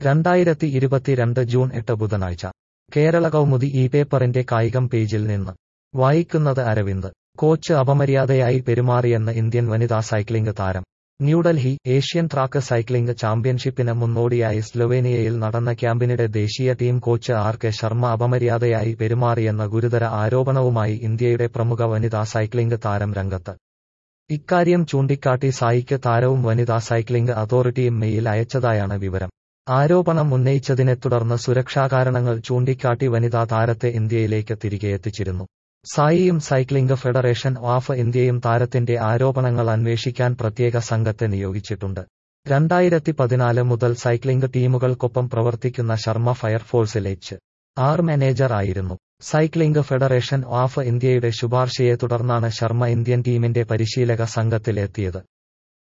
രണ്ടായിരത്തി ഇരുപത്തിരണ്ട് ജൂൺ എട്ട് ബുധനാഴ്ച കേരള കൗമുദി ഈ പേപ്പറിന്റെ കായികം പേജിൽ നിന്ന് വായിക്കുന്നത് അരവിന്ദ് കോച്ച് അപമര്യാദയായി പെരുമാറിയെന്ന് ഇന്ത്യൻ വനിതാ സൈക്ലിംഗ് താരം ന്യൂഡൽഹി ഏഷ്യൻ ട്രാക്ക് സൈക്ലിംഗ് ചാമ്പ്യൻഷിപ്പിന് മുന്നോടിയായി സ്ലൊവേനിയയിൽ നടന്ന ക്യാമ്പിനിടെ ദേശീയ team coach R K Sharma അപമര്യാദയായി പെരുമാറിയെന്ന ഗുരുതര ആരോപണവുമായി ഇന്ത്യയുടെ പ്രമുഖ വനിതാ സൈക്ലിംഗ് താരം രംഗത്ത് ഇക്കാര്യം ചൂണ്ടിക്കാട്ടി സായിക്ക് താരവും വനിതാ സൈക്ലിംഗ് അതോറിറ്റിയും മെയിൽ അയച്ചതായാണ് വിവരം ആരോപണം ഉന്നയിച്ചതിനെ തുടർന്ന് സുരക്ഷാ കാരണങ്ങൾ ചൂണ്ടിക്കാട്ടി വനിതാ താരത്തെ ഇന്ത്യയിലേക്ക് തിരികെ എത്തിച്ചിരുന്നു സായിയും സൈക്ലിംഗ് ഫെഡറേഷൻ ഓഫ് ഇന്ത്യയും താരത്തിന്റെ ആരോപണങ്ങൾ അന്വേഷിക്കാൻ പ്രത്യേക സംഘത്തെ നിയോഗിച്ചിട്ടുണ്ട് രണ്ടായിരത്തി പതിനാല് മുതൽ സൈക്ലിംഗ് ടീമുകൾക്കൊപ്പം പ്രവർത്തിക്കുന്ന ശർമ്മ ഫയർഫോഴ്സിൽ എച്ച് ആർ മാനേജർ ആയിരുന്നു സൈക്ലിംഗ് ഫെഡറേഷൻ ഓഫ് ഇന്ത്യയുടെ ശുപാർശയെ തുടർന്നാണ് ശർമ്മ ഇന്ത്യൻ ടീമിന്റെ പരിശീലക സംഘത്തിൽ എത്തിയത്